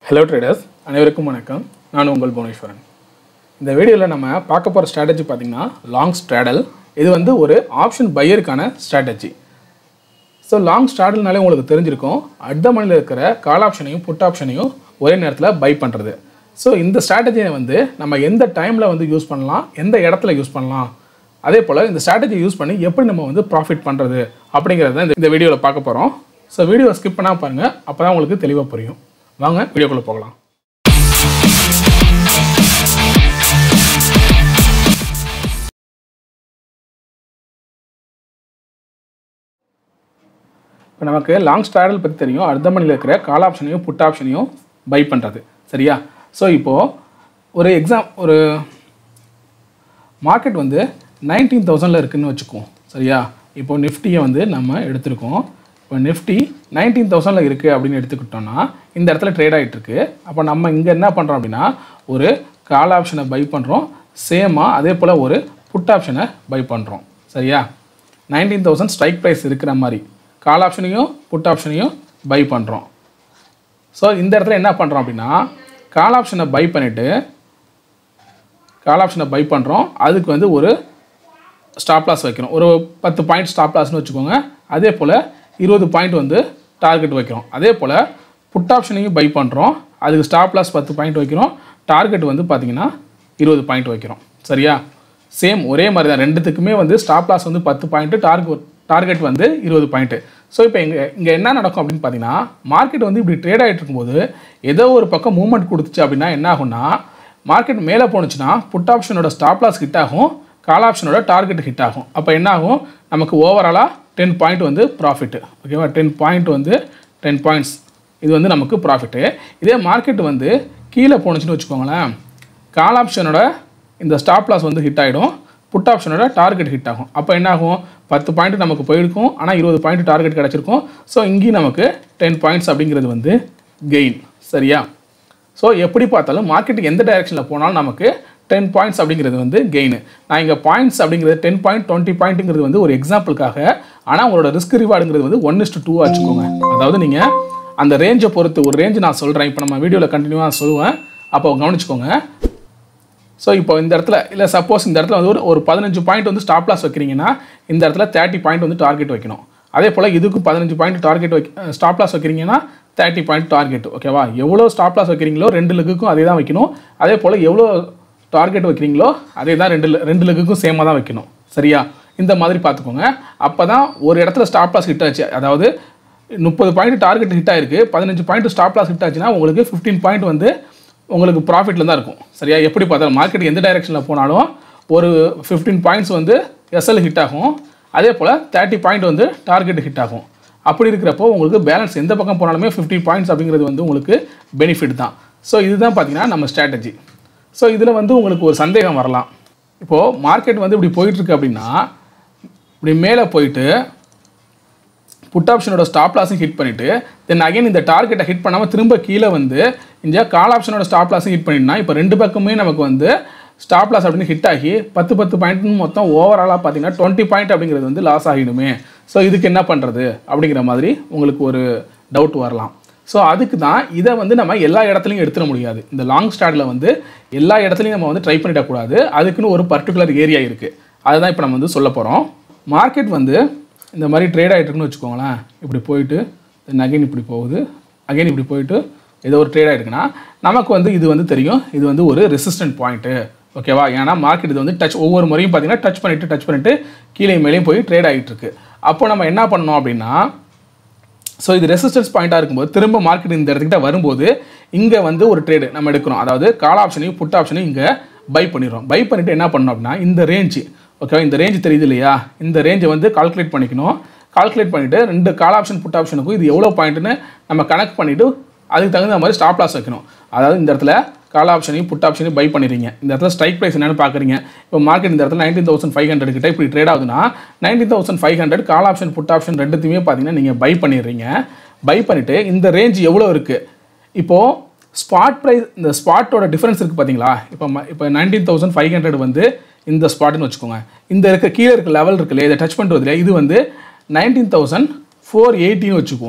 hello traders அனைவருக்கும் வணக்கம் நான் உங்கள் புவனேஸ்வரன் இந்த வீடியோவில் நம்ம பார்க்க போகிற ஸ்ட்ராட்டஜி பார்த்தீங்கன்னா லாங் ஸ்ட்ராடல் இது வந்து ஒரு ஆப்ஷன் பையருக்கான ஸ்ட்ராட்டஜி ஸோ லாங் ஸ்ட்ராடல்னாலே உங்களுக்கு தெரிஞ்சிருக்கும் அடுத்த மணியில் இருக்கிற கால் ஆப்ஷனையும் புட் ஆப்ஷனையும் ஒரே நேரத்தில் பை பண்ணுறது ஸோ இந்த ஸ்ட்ராட்டஜியை வந்து நம்ம எந்த டைமில் வந்து யூஸ் பண்ணலாம் எந்த இடத்துல யூஸ் பண்ணலாம் அதே போல் இந்த ஸ்ட்ராட்டஜி யூஸ் பண்ணி எப்படி நம்ம வந்து ப்ராஃபிட் பண்ணுறது அப்படிங்கிறத இந்த- இந்த வீடியோவில் பார்க்க போகிறோம் ஸோ வீடியோ ஸ்கிப் பண்ணால் பாருங்கள் அப்போ தான் உங்களுக்கு தெளிவாக புரியும் வாங்க வீடியோக்குள்ளே போகலாம் இப்போ நமக்கு லாங் ஸ்ட்ராடல் பற்றி தெரியும் அடுத்த மணியில் இருக்கிற கால் ஆப்ஷனையும் புட் ஆப்ஷனையும் பை பண்ணுறது சரியா ஸோ இப்போது ஒரு எக்ஸாம் ஒரு மார்க்கெட் வந்து நைன்டீன் தௌசண்டில் இருக்குன்னு வச்சுக்குவோம் சரியா இப்போ நிஃப்டியை வந்து நம்ம எடுத்திருக்கோம் இப்போ நிஃப்டி நைன்டீன் தௌசண்டில் இருக்குது அப்படின்னு எடுத்துக்கிட்டோம்னா இந்த இடத்துல ட்ரேட் ஆகிட்டு இருக்கு அப்போ நம்ம இங்கே என்ன பண்ணுறோம் அப்படின்னா ஒரு கால் ஆப்ஷனை பை பண்ணுறோம் சேமாக அதே போல் ஒரு புட் ஆப்ஷனை பை பண்ணுறோம் சரியா நைன்டீன் தௌசண்ட் ஸ்ட்ரைக் ப்ரைஸ் இருக்கிற மாதிரி கால் ஆப்ஷனையும் புட் ஆப்ஷனையும் பை பண்ணுறோம் ஸோ இந்த இடத்துல என்ன பண்ணுறோம் அப்படின்னா கால் ஆப்ஷனை பை பண்ணிவிட்டு கால் ஆப்ஷனை பை பண்ணுறோம் அதுக்கு வந்து ஒரு ஸ்டாப் லாஸ் வைக்கிறோம் ஒரு பத்து பாயிண்ட் ஸ்டாப் லாஸ்னு வச்சுக்கோங்க அதே போல் இருபது பாயிண்ட் வந்து டார்கெட் வைக்கிறோம் அதே போல் புட் ஆப்ஷனையும் பை பண்ணுறோம் அதுக்கு ஸ்டாப் லாஸ் பத்து பாயிண்ட் வைக்கிறோம் டார்கெட் வந்து பார்த்திங்கன்னா இருபது பாயிண்ட் வைக்கிறோம் சரியா சேம் ஒரே மாதிரி தான் ரெண்டுத்துக்குமே வந்து ஸ்டாப் லாஸ் வந்து பத்து பாயிண்ட்டு டார்கெட் டார்கெட் வந்து இருபது பாயிண்ட்டு ஸோ இப்போ இங்கே இங்கே என்ன நடக்கும் அப்படின்னு பார்த்தீங்கன்னா மார்க்கெட் வந்து இப்படி ட்ரேட் ஆகிட்டு இருக்கும்போது ஏதோ ஒரு பக்கம் மூவ்மெண்ட் கொடுத்துச்சு அப்படின்னா என்ன ஆகும்னா மார்க்கெட் மேலே போணுச்சுன்னா புட் ஆப்ஷனோட ஸ்டாப் லாஸ் ஹிட் ஆகும் கால் ஆப்ஷனோட டார்கெட் ஹிட் ஆகும் அப்போ என்ன ஆகும் நமக்கு ஓவராலாக டென் பாயிண்ட் வந்து ப்ராஃபிட்டு ஓகேவா டென் பாயிண்ட் வந்து டென் பாயிண்ட்ஸ் இது வந்து நமக்கு ப்ராஃபிட்டு இதே மார்க்கெட் வந்து கீழே போணுச்சுன்னு வச்சுக்கோங்களேன் கால் ஆப்ஷனோட இந்த ஸ்டாப் லாஸ் வந்து ஹிட் ஆகிடும் புட் ஆப்ஷனோட டார்கெட் ஹிட் ஆகும் அப்போ என்ன ஆகும் பத்து பாயிண்ட் நமக்கு போயிருக்கும் ஆனால் இருபது பாயிண்ட் டார்கெட் கிடச்சிருக்கும் ஸோ இங்கேயும் நமக்கு டென் பாயிண்ட்ஸ் அப்படிங்கிறது வந்து கெயின் சரியா ஸோ எப்படி பார்த்தாலும் மார்க்கெட்டுக்கு எந்த டைரெக்ஷனில் போனாலும் நமக்கு டென் பாயிண்ட்ஸ் அப்படிங்கிறது வந்து கெயின் நான் இங்கே பாயிண்ட்ஸ் அப்படிங்கிறது டென் பாயிண்ட் டுவெண்ட்டி பாயிண்ட்டுங்கிறது வந்து ஒரு எக்ஸாம்பிளுக்காக ஆனால் உங்களோட ரிஸ்க் ரிவார்டுங்கிறது வந்து ஒன் இஸ்டு டூ வச்சுக்கோங்க அதாவது நீங்கள் அந்த ரேஞ்சை பொறுத்து ஒரு ரேஞ்சு நான் சொல்கிறேன் இப்போ நம்ம வீடியோவில் கண்டினியூவாக சொல்லுவேன் அப்போ கவனிச்சுக்கோங்க ஸோ இப்போ இந்த இடத்துல இல்லை சப்போஸ் இந்த இடத்துல வந்து ஒரு ஒரு பதினஞ்சு பாயிண்ட் வந்து ஸ்டாப் லாஸ் வைக்கிறீங்கன்னா இந்த இடத்துல தேர்ட்டி பாயிண்ட் வந்து டார்கெட் வைக்கணும் அதே போல் இதுக்கும் பதினஞ்சு பாயிண்ட் டார்கெட் வைக்க ஸ்டாப் லாஸ் வைக்கிறீங்கன்னா தேர்ட்டி பாயிண்ட் டார்கெட் ஓகேவா எவ்வளோ ஸ்டாப் லாஸ் வைக்கிறீங்களோ ரெண்டு லெக்குக்கும் அதே தான் வைக்கணும் அதே போல் எவ்வளோ டார்கெட் வைக்கிறீங்களோ அதே தான் ரெண்டு le- ரெண்டு லெக்குக்கும் சேமாக தான் வைக்கணும் சரியா இந்த மாதிரி பார்த்துக்கோங்க அப்போ தான் ஒரு இடத்துல ஸ்டாப் லாஸ் ஹிட் ஆச்சு அதாவது முப்பது பாயிண்ட் டார்கெட் ஹிட் ஆயிருக்கு பதினஞ்சு பாயிண்ட் ஸ்டாப் லாஸ் ஹிட் ஆச்சுன்னா உங்களுக்கு ஃபிஃப்டீன் பாயிண்ட் வந்து உங்களுக்கு ப்ராஃபிட்டில் தான் இருக்கும் சரியா எப்படி பார்த்தாலும் மார்க்கெட் எந்த டைரெக்ஷனில் போனாலும் ஒரு ஃபிஃப்டீன் பாயிண்ட்ஸ் வந்து எஸ்எல் ஹிட் ஆகும் அதே போல் தேர்ட்டி பாயிண்ட் வந்து டார்கெட் ஹிட் ஆகும் அப்படி இருக்கிறப்போ உங்களுக்கு பேலன்ஸ் எந்த பக்கம் போனாலுமே 15 பாயிண்ட்ஸ் அப்படிங்கிறது வந்து உங்களுக்கு பெனிஃபிட் தான் ஸோ இதுதான் பார்த்தீங்கன்னா நம்ம ஸ்ட்ராட்டஜி ஸோ இதில் வந்து உங்களுக்கு ஒரு சந்தேகம் வரலாம் இப்போது மார்க்கெட் வந்து இப்படி போயிட்டுருக்கு அப்படின்னா இப்படி மேலே போயிட்டு புட் ஆப்ஷனோட ஸ்டாப் லாஸும் ஹிட் பண்ணிவிட்டு தென் அகைன் இந்த டார்கெட்டை ஹிட் பண்ணாமல் திரும்ப கீழே வந்து இந்த கால் ஆப்ஷனோட ஸ்டாப் லாஸும் ஹிட் பண்ணிட்டுனா இப்போ ரெண்டு பக்கமே நமக்கு வந்து ஸ்டாப் லாஸ் அப்படின்னு ஹிட் ஆகி பத்து பத்து பாயிண்ட் மொத்தம் ஓவராலாக பார்த்தீங்கன்னா டுவெண்ட்டி பாயிண்ட் அப்படிங்கிறது வந்து லாஸ் ஆகிடுமே ஸோ இதுக்கு என்ன பண்ணுறது அப்படிங்கிற மாதிரி உங்களுக்கு ஒரு டவுட் வரலாம் ஸோ அதுக்கு தான் இதை வந்து நம்ம எல்லா இடத்துலையும் எடுத்துட முடியாது இந்த லாங் ஸ்டார்டில் வந்து எல்லா இடத்துலையும் நம்ம வந்து ட்ரை பண்ணிடக்கூடாது அதுக்குன்னு ஒரு பர்டிகுலர் ஏரியா இருக்குது அதுதான் இப்போ நம்ம வந்து சொல்ல போகிறோம் மார்க்கெட் வந்து இந்த மாதிரி ட்ரேட் ஆகிட்டு இருக்குன்னு வச்சுக்கோங்களேன் இப்படி போயிட்டு தென் அகைன் இப்படி போகுது அகைன் இப்படி போயிட்டு ஏதோ ஒரு ட்ரேட் ஆகிருக்குன்னா நமக்கு வந்து இது வந்து தெரியும் இது வந்து ஒரு ரெசிஸ்டன்ட் பாயிண்ட்டு ஓகேவா ஏன்னா மார்க்கெட் இது வந்து டச் ஒவ்வொரு முறையும் பார்த்தீங்கன்னா டச் பண்ணிவிட்டு டச் பண்ணிவிட்டு கீழே மேலேயும் போய் ட்ரேட் ஆகிட்டு இருக்கு அப்போ நம்ம என்ன பண்ணோம் அப்படின்னா ஸோ இது ரெசிஸ்டன்ஸ் பாயிண்ட்டாக இருக்கும்போது திரும்ப மார்க்கெட் இந்த இடத்துக்கிட்ட வரும்போது இங்கே வந்து ஒரு ட்ரேடு நம்ம எடுக்கிறோம் அதாவது கால் ஆப்ஷனையும் புட் ஆப்ஷனையும் இங்கே பை பண்ணிடுறோம் பை பண்ணிவிட்டு என்ன பண்ணோம் அப்படின்னா இந்த ரேஞ்சு ஓகேவா இந்த ரேஞ்சு தெரியுது இல்லையா இந்த ரேஞ்சை வந்து கால்குலேட் பண்ணிக்கணும் கால்குலேட் பண்ணிவிட்டு ரெண்டு கால் ஆப்ஷன் புட் ஆப்ஷனுக்கும் இது எவ்வளோ பாயிண்ட்டுன்னு நம்ம கனெக்ட் பண்ணிவிட்டு அதுக்கு தகுந்த மாதிரி ஸ்டாப் லாஸ் வைக்கணும் அதாவது இந்த இடத்துல கால் ஆப்ஷனையும் புட் ஆப்ஷனையும் பை பண்ணிடுறீங்க இந்த இடத்துல ஸ்ட்ரைக் ப்ரைஸ் என்னன்னு பார்க்குறீங்க இப்போ மார்க்கெட் இந்த இடத்துல நைன்டீன் தௌசண்ட் ஃபைவ் ஹண்ட்ரட் கிட்ட இப்படி ட்ரேட் ஆகுதுன்னா nineteen thousand five hundred call option put option ரெண்டுத்தையுமே பார்த்தீங்கன்னா நீங்கள் பை பண்ணிடுறீங்க பை பண்ணிவிட்டு இந்த ரேஞ்ச் எவ்வளோ இருக்குது இப்போது ஸ்பாட் ப்ரைஸ் இந்த ஸ்பாட்டோட டிஃபரன்ஸ் இருக்குது பார்த்தீங்களா இப்போ ம- இப்போ நைன்டீன் தௌசண்ட் ஃபைவ் ஹண்ட்ரட் வந்து இந்த ஸ்பாட்னு வச்சுக்கோங்க இந்த இருக்க கீழே இருக்க லெவல் இருக்குல்ல இதை டச் பண்ணிட்டு வருது இல்லையா, இது வந்து நைன்டீன் தௌசண்ட் ஃபோர் எயிட்டின்னு வச்சுக்குவோம்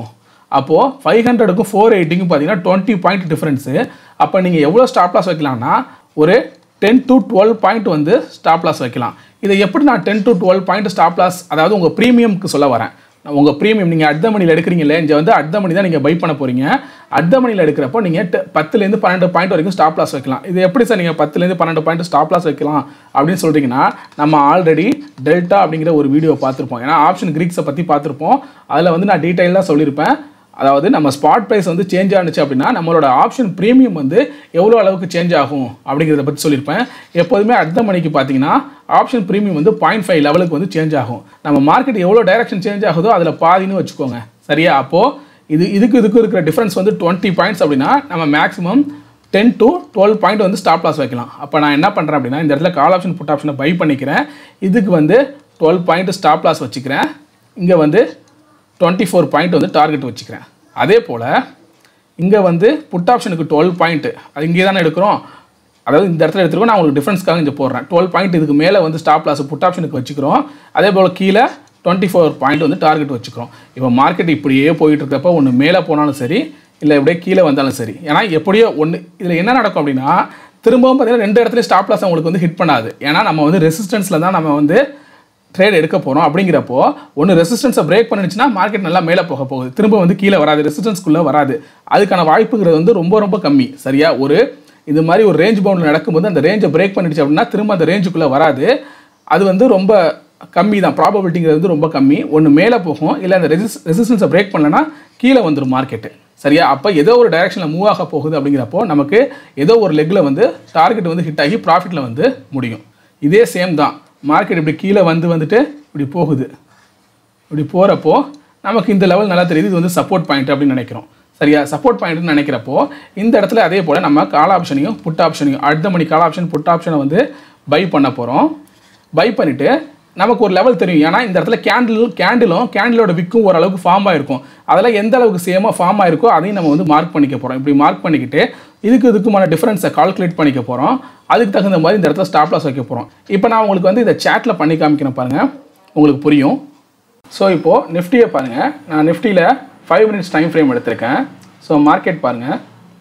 அப்போது ஃபைவ் ஹண்ட்ரடுக்கும் ஃபோர் எயிட்டிக்கும் பார்த்தீங்கன்னா டுவெண்ட்டி பாயிண்ட் டிஃப்ரென்ஸு அப்போ நீங்கள் எவ்வளோ ஸ்டாப் லாஸ் வைக்கலாம்னா ஒரு டென் டு டுவெல் பாயிண்ட் வந்து ஸ்டாப் லாஸ் வைக்கலாம் இதை எப்படி நான் ten to twelve point stop loss அதாவது உங்கள் ப்ரீமியம்க்கு சொல்ல வரேன் உங்கள் ப்ரீமியம் நீங்கள் அட் த மணியில் எடுக்கிறீங்களே இங்கே வந்து அட் த மணி தான் நீங்கள் பை பண்ண போகிறீங்க அட் த மணியில் எடுக்கிறப்போ நீங்கள் பத்துலேருந்து பன்னெண்டு பாயிண்ட் வரைக்கும் ஸ்டாப் லாஸ் வைக்கலாம் இது எப்படி சார் நீங்கள் பத்துலேருந்து பன்னெண்டு பாயிண்ட் ஸ்டாப் லாஸ் வைக்கலாம் அப்படின்னு சொல்கிறீங்கன்னா நம்ம ஆல்ரெடி டெல்டா அப்படிங்கிற ஒரு வீடியோ பார்த்துருப்போம் ஏன்னா ஆப்ஷன் கிரீக்ஸை பற்றி பார்த்துருப்போம் அதில் வந்து நான் டீட்டெயிலாக சொல்லியிருப்பேன் அதாவது நம்ம ஸ்பாட் ப்ரைஸ் வந்து சேஞ்ச் ஆனுச்சு அப்படின்னா நம்மளோட ஆப்ஷன் ப்ரீமியம் வந்து எவ்வளோ அளவுக்கு சேஞ்ச் ஆகும் அப்படிங்கிறத பற்றி சொல்லியிருப்பேன் எப்போதுமே அடுத்த மணிக்கு பார்த்தீங்கன்னா ஆப்ஷன் ப்ரீமியம் வந்து பாயிண்ட் ஃபைவ் லெவலுக்கு வந்து சேஞ்ச் ஆகும் நம்ம மார்க்கெட் எவ்வளோ டைரக்ஷன் சேஞ்ச் ஆகுதோ அதில் பாதின்னு வச்சுக்கோங்க சரியா அப்போது இது இதுக்கு இதுக்கு இருக்கிற டிஃப்ரென்ஸ் வந்து டுவெண்ட்டி பாயிண்ட்ஸ் அப்படின்னா நம்ம maximum ten to twelve point வந்து ஸ்டாப் லாஸ் வைக்கலாம் அப்போ நான் என்ன பண்ணுறேன் அப்படின்னா இந்த இடத்துல கால் ஆப்ஷன் புட் ஆப்ஷனை பை பண்ணிக்கிறேன் இதுக்கு வந்து டுவெல் பாயிண்ட் ஸ்டாப் லாஸ் வச்சுக்கிறேன் இங்கே வந்து டுவெண்ட்டி ஃபோர் பாயிண்ட் வந்து டார்கெட் வச்சுக்கிறேன் அதே போல் இங்கே வந்து புட் ஆப்ஷனுக்கு டுவெல் பாயிண்ட் அது இங்கே தானே எடுக்கிறோம் அதாவது இந்த இடத்துல எடுத்துருக்கோம் நான் உங்களுக்கு டிஃப்ரென்ஸ்க்காக இங்கே போடுறேன் டுவெல் பாயிண்ட் இதுக்கு மேலே வந்து ஸ்டாப் லாஸ் புட் ஆப்ஷனுக்கு வச்சுக்கிறோம் அதே போல் கீழே டுவெண்ட்டி ஃபோர் பாயிண்ட் வந்து டார்கெட் வச்சுக்கிறோம் இப்போ மார்க்கெட் இப்படியே போயிட்டு இருக்கப்போ ஒன்று மேலே போனாலும் சரி இல்லை இப்படியே கீழே வந்தாலும் சரி ஏன்னா எப்படியோ ஒன்று இதில் என்ன நடக்கும் அப்படின்னா திரும்பவும் பார்த்தீங்கன்னா ரெண்டு இடத்துல ஸ்டாப் லாஸ் உங்களுக்கு வந்து ஹிட் பண்ணாது ஏன்னா நம்ம வந்து ரெசிஸ்டன்ஸில் தான் நம்ம வந்து ட்ரேட் எடுக்க போகிறோம் அப்படிங்கிறப்போ ஒன்று ரெசிஸ்டன்ஸை பிரேக் பண்ணிடுச்சுன்னா மார்க்கெட் நல்லா மேலே போக போகுது திரும்ப வந்து கீழே வராது ரெசிஸ்டன்ஸ்குள்ளே வராது அதுக்கான வாய்ப்புங்கிறது வந்து ரொம்ப ரொம்ப கம்மி சரியா ஒரு இது மாதிரி ஒரு ரேஞ்ச் பவுண்டில் நடக்கும்போது அந்த ரேஞ்சை பிரேக் பண்ணிடுச்சு அப்படின்னா திரும்ப அந்த ரேஞ்சுக்குள்ளே வராது அது வந்து ரொம்ப கம்மி தான் ப்ராபபிலிட்டிங்கிறது வந்து ரொம்ப கம்மி ஒன்று மேலே போகும் இல்லை அந்த ரெசிஸ் ரெசிஸ்டன்ஸை பிரேக் பண்ணலன்னா கீழே வந்துடும் மார்க்கெட்டு சரியா அப்போ ஏதோ ஒரு டைரக்ஷனில் மூவ் ஆக போகுது அப்படிங்கிறப்போ நமக்கு ஏதோ ஒரு லெக்கில் வந்து டார்கெட் வந்து ஹிட் ஆகி ப்ராஃபிட்டில் வந்து முடியும் இதே சேம் தான் மார்க்கெட் இப்படி கீழே வந்து வந்துட்டு இப்படி போகுது இப்படி போகிறப்போ நமக்கு இந்த லெவல் நல்லா தெரியுது இது வந்து சப்போர்ட் பாயிண்ட் அப்படின்னு நினைக்கிறோம் சரியா சப்போர்ட் பாயிண்ட்னு நினைக்கிறப்போ இந்த இடத்துல அதே போல் நம்ம கால் ஆப்ஷனையும் புட் ஆப்ஷனையும் அடுத்த மணி கால் ஆப்ஷன் புட் ஆப்ஷனை வந்து பை பண்ண போகிறோம் பை பண்ணிவிட்டு நமக்கு ஒரு லெவல் தெரியும் ஏன்னா இந்த இடத்துல கேண்டில் கேண்டிலும் கேண்டிலோட விக்கும் ஓரளவுக்கு ஃபார்ம் ஆயிருக்கும் அதெல்லாம் எந்த அளவுக்கு சேமாக ஃபார்ம் ஆயிருக்கோ அதையும் நம்ம வந்து மார்க் பண்ணிக்க போகிறோம் இப்படி மார்க் பண்ணிக்கிட்டு இதுக்கு இதுக்குமான டிஃபரன்ஸை கால்குலேட் பண்ணிக்க போகிறோம் அதுக்கு தகுந்த மாதிரி இந்த இடத்துல ஸ்டாப் லாஸ் வைக்க போகிறோம் இப்போ நான் உங்களுக்கு வந்து இதை சேட்டில் பண்ணி காமிக்கிறேன் பாருங்கள் உங்களுக்கு புரியும் ஸோ இப்போது நிஃப்டியை பாருங்கள் நான் நிஃப்டியில் ஃபைவ் மினிட்ஸ் டைம் ஃப்ரேம் எடுத்திருக்கேன் ஸோ மார்க்கெட் பாருங்கள்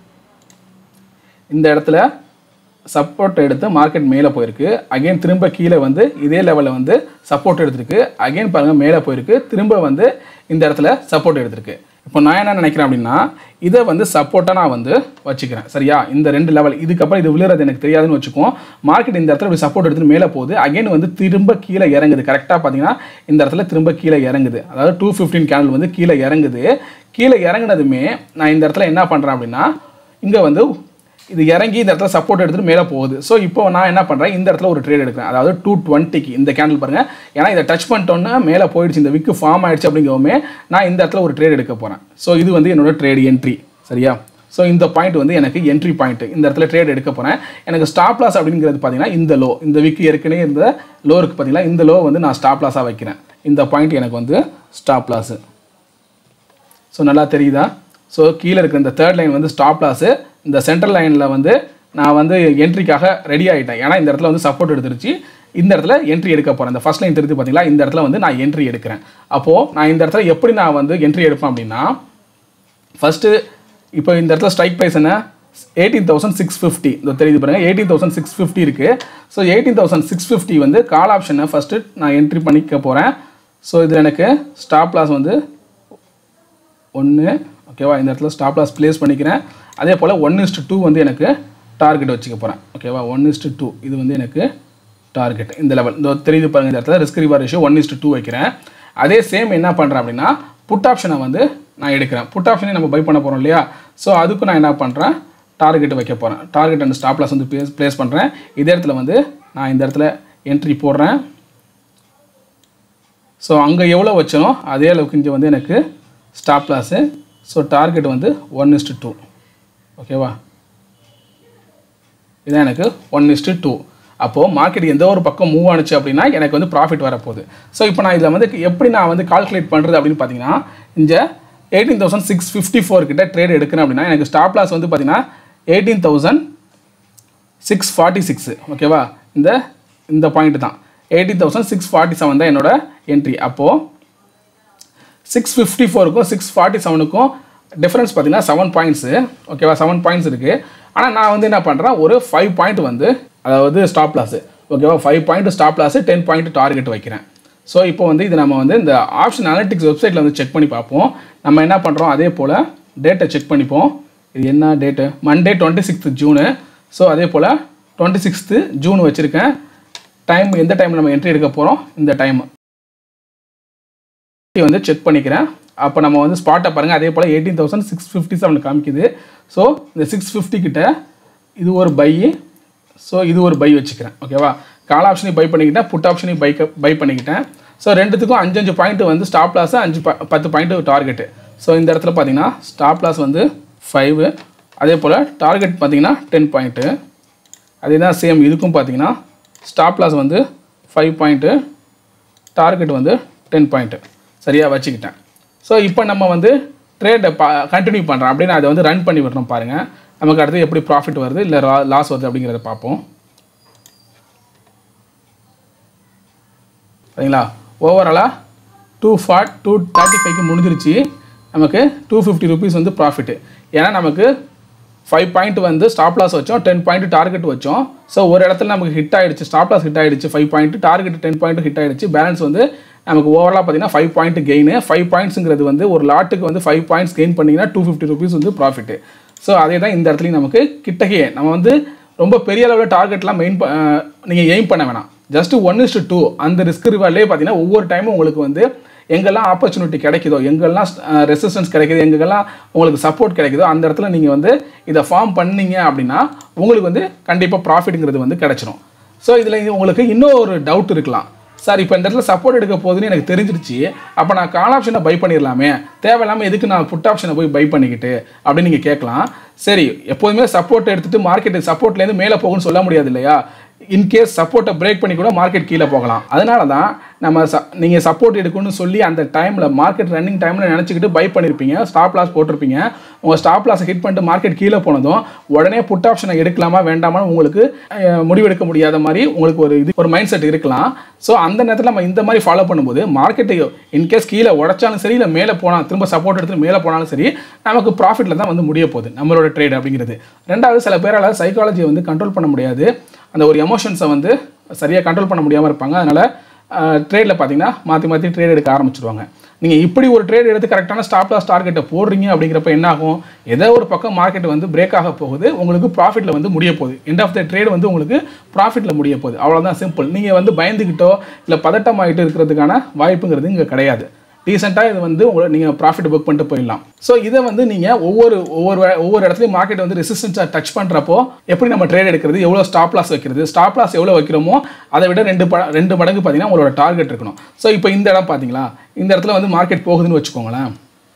இந்த இடத்துல சப்போர்ட் எடுத்து மார்க்கெட் மேலே போயிருக்கு அகைன் திரும்ப கீழே வந்து இதே லெவலில் வந்து சப்போர்ட் எடுத்திருக்கு அகைன் பாருங்கள் மேலே போயிருக்கு திரும்ப வந்து இந்த இடத்துல சப்போர்ட் எடுத்திருக்கு இப்போ நான் என்ன நினைக்கிறேன் அப்படின்னா இதை வந்து சப்போர்ட்டாக நான் வந்து வச்சுக்கிறேன் சரியா இந்த ரெண்டு லெவல் இதுக்கப்புறம் இது விழுறது எனக்கு தெரியாதுன்னு வச்சுக்கோம் மார்க்கெட் இந்த இடத்துல இப்படி சப்போர்ட் எடுத்துட்டு மேலே போகுது அகைன் வந்து திரும்ப கீழே இறங்குது கரெக்டாக பார்த்தீங்கன்னா இந்த இடத்துல திரும்ப கீழே இறங்குது அதாவது டூ ஃபிஃப்டீன் கேண்டில் வந்து கீழே இறங்குது கீழே இறங்குனதுமே நான் இந்த இடத்துல என்ன பண்ணுறேன் அப்படின்னா இங்கே வந்து இது இறங்கி இந்த இடத்துல சப்போர்ட் எடுத்துட்டு மேலே போகுது ஸோ இப்போ நான் என்ன பண்ணுறேன் இந்த இடத்துல ஒரு ட்ரேட் எடுக்கிறேன் அதாவது டூ டுவெண்ட்டிக்கு இந்த கேண்டில் பாருங்க ஏன்னா இதை டச் பண்ணிட்டோன்னா மேலே போயிடுச்சு இந்த விக்கு ஃபார்ம் ஆயிடுச்சு அப்படிங்கவுமே நான் இந்த இடத்துல ஒரு ட்ரேட் எடுக்க போகிறேன் ஸோ இது வந்து என்னோட ட்ரேட் என்ட்ரி சரியா ஸோ இந்த பாயிண்ட் வந்து எனக்கு என்ட்ரி பாயிண்ட் இந்த இடத்துல ட்ரேட் எடுக்க போகிறேன் எனக்கு ஸ்டாப் லாஸ் அப்படிங்கிறது பார்த்தீங்கன்னா இந்த லோ இந்த விக்கு ஏற்கனவே இந்த லோ இருக்குது பார்த்தீங்கன்னா இந்த லோ வந்து நான் ஸ்டாப் லாஸாக வைக்கிறேன் இந்த பாயிண்ட் எனக்கு வந்து ஸ்டாப் லாஸு ஸோ நல்லா தெரியுதா ஸோ கீழே இருக்கிற இந்த தேர்ட் லைன் வந்து ஸ்டாப் லாஸு இந்த சென்ட்ரல் லைனில் வந்து நான் வந்து என்ட்ரிக்காக ரெடி ஆகிட்டேன் ஏன்னா இந்த இடத்துல வந்து சப்போர்ட் எடுத்துருச்சு இந்த இடத்துல என்ட்ரி எடுக்க போகிறேன் இந்த ஃபர்ஸ்ட் லைன் தெரிஞ்சு பார்த்தீங்களா இந்த இடத்துல வந்து நான் என்ட்ரி எடுக்கிறேன் அப்போது நான் இந்த இடத்துல எப்படி நான் வந்து என்ட்ரி எடுப்பேன் அப்படின்னா ஃபஸ்ட்டு இப்போ இந்த இடத்துல ஸ்ட்ரைக் ப்ரைஸ் என்ன எயிட்டீன் தௌசண்ட் சிக்ஸ் ஃபிஃப்டி இந்த தெரியுது பாருங்கள் எயிட்டீன் தௌசண்ட் சிக்ஸ் ஃபிஃப்டி இருக்குது so eighteen thousand six fifty வந்து கால் ஆப்ஷனை ஃபஸ்ட்டு நான் என்ட்ரி பண்ணிக்க போகிறேன் ஸோ இதில் எனக்கு ஸ்டாப் லாஸ் வந்து ஒன்று ஓகேவா இந்த இடத்துல ஸ்டாப் லாஸ் ப்ளேஸ் பண்ணிக்கிறேன் அதே போல் ஒன் இஸ்டு டூ வந்து எனக்கு டார்கெட் வச்சுக்க போகிறேன் ஓகேவா ஒன் இஸ்டு டூ இது வந்து எனக்கு டார்கெட் இந்த லெவல் இந்த தெரியுது பாருங்க இந்த இடத்துல risk reward ratio one is to two வைக்கிறேன் அதே சேம் என்ன பண்ணுறேன் அப்படின்னா புட் ஆப்ஷனை வந்து நான் எடுக்கிறேன் புட் ஆப்ஷனே நம்ம பை பண்ண போகிறோம் இல்லையா ஸோ அதுக்கு நான் என்ன பண்ணுறேன் டார்கெட் வைக்க போகிறேன் டார்கெட் அண்ட் ஸ்டாப் லாஸ் வந்து ப்ளேஸ் ப்ளேஸ் பண்ணுறேன் இதே இடத்துல வந்து நான் இந்த இடத்துல என்ட்ரி போடுறேன் ஸோ அங்கே எவ்வளோ வச்சனோ அதே அளவுக்கு இங்கே வந்து எனக்கு ஸ்டாப் லாஸு ஸோ டார்கெட் வந்து ஒன் இஸ்டு டூ ஓகேவா இதான் எனக்கு ஒன் இஸ்டு டூ அப்போது மார்க்கெட் எந்த ஒரு பக்கம் மூவ் ஆனுச்சு அப்படின்னா எனக்கு வந்து ப்ராஃபிட் வரப்போகுது ஸோ இப்போ நான் இதில் வந்து எப்படி நான் வந்து கால்குலேட் பண்ணுறது அப்படின்னு பார்த்தீங்கன்னா இந்த eighteen thousand six fifty four கிட்ட ட்ரேட் எடுக்கிறேன் அப்படின்னா எனக்கு ஸ்டாப் லாஸ் வந்து பார்த்தீங்கன்னா eighteen thousand six forty six ஓகேவா இந்த இந்த பாயிண்ட் தான் eighteen thousand six forty seven தான் என்னோட என்ட்ரி அப்போது சிக்ஸ் ஃபிஃப்டி ஃபோருக்கும் சிக்ஸ் ஃபார்ட்டி செவனுக்கும் டிஃப்ரென்ஸ் பார்த்தீங்கன்னா செவன் பாயிண்ட்ஸு ஓகேவா செவன் பாயிண்ட்ஸ் இருக்குது ஆனால் நான் வந்து என்ன பண்ணுறேன் ஒரு ஃபைவ் பாயிண்ட் வந்து அதாவது ஸ்டாப் லாஸு ஓகேவா five point stop loss ten point target வைக்கிறேன் ஸோ இப்போ வந்து இது நம்ம வந்து இந்த ஆப்ஷன் அனலிட்டிக்ஸ் வெப்சைட்டில் வந்து செக் பண்ணி பார்ப்போம் நம்ம என்ன பண்ணுறோம் அதே போல் டேட்டை செக் பண்ணிப்போம் இது என்ன date Monday twenty sixth June so அதே போல் டுவெண்ட்டி சிக்ஸ்த்து ஜூன் வச்சுருக்கேன் டைம் எந்த டைம் நம்ம என்ட்ரி எடுக்க போகிறோம் இந்த டைம் வந்து செக் பண்ணிக்கிறேன் அப்போ நம்ம வந்து ஸ்பாட்டை பாருங்கள் அதே போல் eighteen thousand six fifty seven காமிக்குது ஸோ இந்த சிக்ஸ் ஃபிஃப்டி கிட்ட இது ஒரு பை ஸோ இது ஒரு பை வச்சுக்கிறேன் ஓகேவா கால் ஆப்ஷனையும் பை பண்ணிக்கிட்டேன் புட் ஆப்ஷனையும் பை பை பண்ணிக்கிட்டேன் ஸோ ரெண்டுத்துக்கும் அஞ்சு அஞ்சு பாயிண்ட் வந்து ஸ்டாப் லாஸ் அஞ்சு ப பத்து பாயிண்ட் டார்கெட்டு ஸோ இந்த இடத்துல பார்த்தீங்கன்னா ஸ்டாப் லாஸ் வந்து ஃபைவ் அதே போல் டார்கெட் பார்த்தீங்கன்னா டென் பாயிண்ட்டு அதே தான் சேம் இதுக்கும் பார்த்தீங்கன்னா ஸ்டாப் லாஸ் வந்து ஃபைவ் பாயிண்ட்டு டார்கெட் வந்து டென் பாயிண்ட்டு சரியாக வச்சுக்கிட்டேன் ஸோ இப்போ நம்ம வந்து ட்ரேடை பா கண்டினியூ பண்ணுறோம் அப்படின்னு அதை வந்து ரன் பண்ணி விடுறோம் பாருங்கள் நமக்கு அடுத்து எப்படி ப்ராஃபிட் வருது இல்லை லாஸ் வருது அப்படிங்கிறத பார்ப்போம் சரிங்களா ஓவராலாக டூ ஃபார்ட் டூ தேர்ட்டி ஃபைவ்க்கு முடிஞ்சிருச்சு நமக்கு டூ ஃபிஃப்டி ருபீஸ் வந்து ப்ராஃபிட்டு ஏன்னா நமக்கு ஃபைவ் பாயிண்ட் வந்து ஸ்டாப் லாஸ் வச்சோம் டென் பாயிண்ட் டார்கெட் வச்சோம் ஸோ ஒரு இடத்துல நமக்கு ஹிட் ஆயிடுச்சு ஸ்டாப் லாஸ் ஹிட் ஆயிடுச்சு five point target ten point hit ஆயிடுச்சு பேலன்ஸ் வந்து நமக்கு ஓவராலாக பார்த்தீங்கன்னா ஃபைவ் பாயிண்ட் கெயின் ஃபைவ் பாயிண்ட்ஸுங்கிறது வந்து ஒரு லாட்டுக்கு வந்து ஃபைவ் பாயிண்ட்ஸ் கெயின் பண்ணிங்கன்னா டூ ஃபிஃப்டி ருபீஸ் வந்து ப்ராஃபிட்டு ஸோ அதே தான் இந்த இடத்துலையும் நமக்கு கிட்டகையே நம்ம வந்து ரொம்ப பெரிய அளவில் டார்கெட்லாம் மெயின் நீங்கள் எய்ம் பண்ண வேணாம் ஜஸ்ட் ஒன் இஸ்டு டூ அந்த ரிஸ்க் ரிவார்ட்லேயே பார்த்தீங்கன்னா ஒவ்வொரு டைமும் உங்களுக்கு வந்து எங்கெல்லாம் ஆப்பர்ச்சுனிட்டி கிடைக்குதோ எங்கெல்லாம் ரெசிஸ்டன்ஸ் கிடைக்குது எங்கெல்லாம் உங்களுக்கு சப்போர்ட் கிடைக்குதோ அந்த இடத்துல நீங்கள் வந்து இதை ஃபார்ம் பண்ணீங்க அப்படின்னா உங்களுக்கு வந்து கண்டிப்பாக ப்ராஃபிட்டுங்கிறது வந்து கிடைச்சிரும் ஸோ இதில் உங்களுக்கு இன்னும் ஒரு டவுட் இருக்கலாம் சார் இப்போ இந்த இடத்துல சப்போர்ட் எடுக்க போகுதுன்னு எனக்கு தெரிஞ்சிருச்சு அப்போ நான் கால் ஆப்ஷனை பை பண்ணிடலாமே தேவையில்லாமல் எதுக்கு நான் புட் ஆப்ஷனை போய் பை பண்ணிக்கிட்டு அப்படின்னு நீங்கள் கேட்கலாம் சரி எப்போதுமே சப்போர்ட் எடுத்துகிட்டு மார்க்கெட்டு சப்போர்ட்லேருந்து மேலே போகும்னு சொல்ல முடியாது இல்லையா இன்கேஸ் சப்போர்ட்டை பிரேக் பண்ணி கூட மார்க்கெட் கீழே போகலாம் அதனால தான் நம்ம ச நீங்கள் சப்போர்ட் எடுக்கணும்னு சொல்லி அந்த டைமில் மார்க்கெட் ரன்னிங் டைமில் நினச்சிக்கிட்டு பை பண்ணியிருப்பீங்க ஸ்டாப் லாஸ் போட்டிருப்பீங்க உங்கள் ஸ்டாப் லாஸை ஹிட் பண்ணிட்டு மார்க்கெட் கீழே போனதும் உடனே புட் ஆப்ஷனை எடுக்கலாமா வேண்டாமான்னு உங்களுக்கு அஹ், முடிவெடுக்க முடியாத மாதிரி உங்களுக்கு ஒரு இது ஒரு மைண்ட் செட் இருக்கலாம் ஸோ அந்த நேரத்தில் நம்ம இந்த மாதிரி ஃபாலோ பண்ணும்போது மார்க்கெட்டை இன்கேஸ் கீழே உடைச்சாலும் சரி இல்லை மேலே போனால் திரும்ப சப்போர்ட் எடுத்து மேலே போனாலும் சரி நமக்கு ப்ராஃபிட்டில் தான் வந்து முடிய போகுது நம்மளோட ட்ரேட் அப்படிங்கிறது ரெண்டாவது சில பேரால் சைக்காலஜியை வந்து கண்ட்ரோல் பண்ண முடியாது அந்த ஒரு எமோஷன்ஸை வந்து சரியாக கண்ட்ரோல் பண்ண முடியாமல் இருப்பாங்க அதனால் ட்ரேடில் பார்த்தீங்கன்னா மாற்றி மாற்றி ட்ரேட் எடுக்க ஆரம்பிச்சிருவாங்க நீங்கள் இப்படி ஒரு ட்ரேட் எடுத்து கரெக்டான ஸ்டாப் லாஸ் டார்கெட்டை போடுறீங்க அப்படிங்கிறப்ப என்ன ஆகும் ஏதோ ஒரு பக்கம் மார்க்கெட் வந்து பிரேக் ஆக போகுது உங்களுக்கு ப்ராஃபிட்டில் வந்து முடிய போகுது எண்ட் ஆஃப் த ட்ரேட் வந்து உங்களுக்கு ப்ராஃபிட்டில் முடிய போகுது அவ்வளோதான் சிம்பிள் நீங்கள் வந்து பயந்துக்கிட்டோ இல்லை பதட்டமாயிட்டு இருக்கிறதுக்கான வாய்ப்புங்கிறது இங்கே கிடையாது டீசெண்டாக இது வந்து உங்களை நீங்கள் ப்ராஃபிட் புக் பண்ணிட்டு போயிடலாம் ஸோ இதை வந்து நீங்கள் ஒவ்வொரு ஒவ்வொரு வே- ஒவ்வொரு இடத்துலையும் மார்க்கெட் வந்து ரெசிஸ்டன்ஸாக டச் பண்ணுறப்போ எப்படி நம்ம ட்ரேட் எடுக்கிறது எவ்வளோ ஸ்டாப் லாஸ் வைக்கிறது ஸ்டாப் லாஸ் எவ்வளோ வைக்கிறோமோ அதை விட ரெண்டு ப ரெண்டு மடங்கு பார்த்தீங்கன்னா உங்களோட டார்கெட் இருக்கணும் ஸோ இப்போ இந்த இடம் பார்த்தீங்களா இந்த இடத்துல வந்து மார்க்கெட் போகுதுன்னு வச்சுக்கோங்களேன்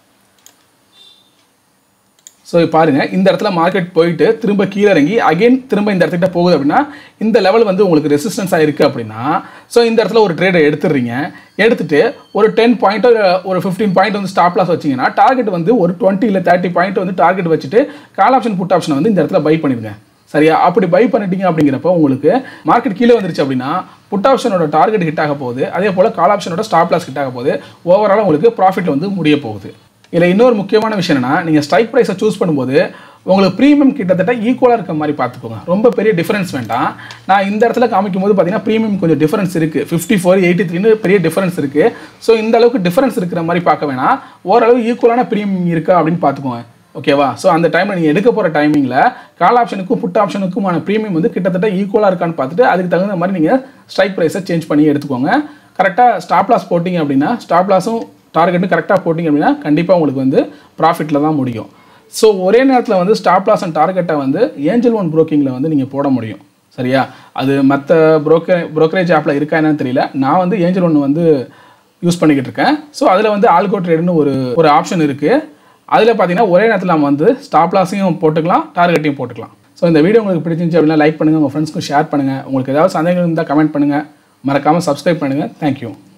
ஸோ பாருங்க இந்த இடத்துல மார்க்கெட் போயிட்டு திரும்ப கீழே இறங்கி அகைன் திரும்ப இந்த இடத்துக்கிட்ட போகுது அப்படின்னா இந்த லெவல் வந்து உங்களுக்கு ரெசிஸ்டன்ஸாக இருக்குது அப்படின்னா ஸோ இந்த இடத்துல ஒரு ட்ரேடை எடுத்துடுறீங்க எடுத்துட்டு ஒரு டென் பாயிண்ட் ஒரு ஃபிஃப்டீன் பாயிண்ட் வந்து ஸ்டாப் லாஸ் வச்சிங்கன்னா டார்கெட் வந்து ஒரு டுவெண்ட்டி இல்லை தேர்ட்டி பாயிண்ட் வந்து டார்கெட் வச்சுட்டு கால் ஆப்ஷன் புட் ஆப்ஷனை வந்து இந்த இடத்துல பை பண்ணிடுங்க சரியா அப்படி பை பண்ணிட்டீங்க அப்படிங்கிறப்ப உங்களுக்கு மார்க்கெட் கீழே வந்துருச்சு அப்படின்னா புட் ஆப்ஷனோட டார்கெட் ஹிட் ஆக போகுது அதே போல் கால் ஆப்ஷனோட ஸ்டாப் லாஸ் ஹிட் ஆக போகுது ஓவராலாக உங்களுக்கு ப்ராஃபிட் வந்து முடிய போகுது இதில் இன்னொரு முக்கியமான விஷயம் என்னன்னா நீங்கள் ஸ்ட்ரைக் ப்ரைஸை சூஸ் பண்ணும்போது உங்களுக்கு ப்ரீமியம் கிட்டத்தட்ட ஈக்குவலாக இருக்க மாதிரி பார்த்துக்கோங்க ரொம்ப பெரிய டிஃபரன்ஸ் வேண்டாம் நான் இந்த இடத்துல காமிக்கும் போது பார்த்தீங்கன்னா ப்ரீமியம் கொஞ்சம் டிஃபரன்ஸ் இருக்குது ஃபிஃப்டி ஃபோர் எயிட்டி த்ரீனு பெரிய டிஃபரன்ஸ் இருக்குது ஸோ இந்த அளவுக்கு டிஃபரன்ஸ் இருக்கிற மாதிரி பார்க்க வேணாம் ஓரளவு ஈக்குவலான ப்ரீமியம் இருக்கா அப்படின்னு பார்த்துக்கோங்க ஓகேவா ஸோ அந்த டைமில் நீங்கள் எடுக்க போகிற டைமிங்கில் கால் ஆப்ஷனுக்கும் புட் ஆப்ஷனுக்குமான ப்ரீமியம் வந்து கிட்டத்தட்ட ஈக்குவலாக இருக்கான்னு பார்த்துட்டு அதுக்கு தகுந்த மாதிரி நீங்கள் ஸ்ட்ரைக் ப்ரைஸை சேஞ்ச் பண்ணி எடுத்துக்கோங்க கரெக்டாக ஸ்டாப் லாஸ் போட்டிங்க அப்படின்னா ஸ்டாப் லாஸும் டார்கெட்டும் கரெக்டாக போட்டிங்க அப்படின்னா கண்டிப்பாக உங்களுக்கு வந்து ப்ராஃபிட்டில் தான் முடியும் ஸோ ஒரே நேரத்தில் வந்து ஸ்டாப் லாஸ் அண்ட் டார்கெட்டை வந்து ஏஞ்சல் ஒன் ப்ரோக்கிங்கில் வந்து நீங்கள் போட முடியும் சரியா அது மற்ற broker brokerage ஆப்பில் இருக்கா என்னன்னு தெரியல நான் வந்து ஏஞ்சல் ஒன் வந்து யூஸ் பண்ணிக்கிட்டு இருக்கேன் ஸோ அதில் வந்து ஆல்கோ ட்ரேடுன்னு ஒரு ஒரு ஆப்ஷன் இருக்குது அதில் பார்த்தீங்கன்னா ஒரே நேரத்தில் நம்ம வந்து ஸ்டாப் லாஸையும் போட்டுக்கலாம் டார்கெட்டையும் போட்டுக்கலாம் ஸோ இந்த வீடியோ உங்களுக்கு பிடிச்சிருந்துச்சு அப்படின்னா லைக் பண்ணுங்கள் உங்கள் ஃப்ரெண்ட்ஸ்க்கும் ஷேர் பண்ணுங்கள் உங்களுக்கு ஏதாவது சந்தேகங்கள் இருந்தால் கமெண்ட் பண்ணுங்கள் மறக்காமல் சப்ஸ்கிரைப் பண்ணுங்கள் தேங்க்யூ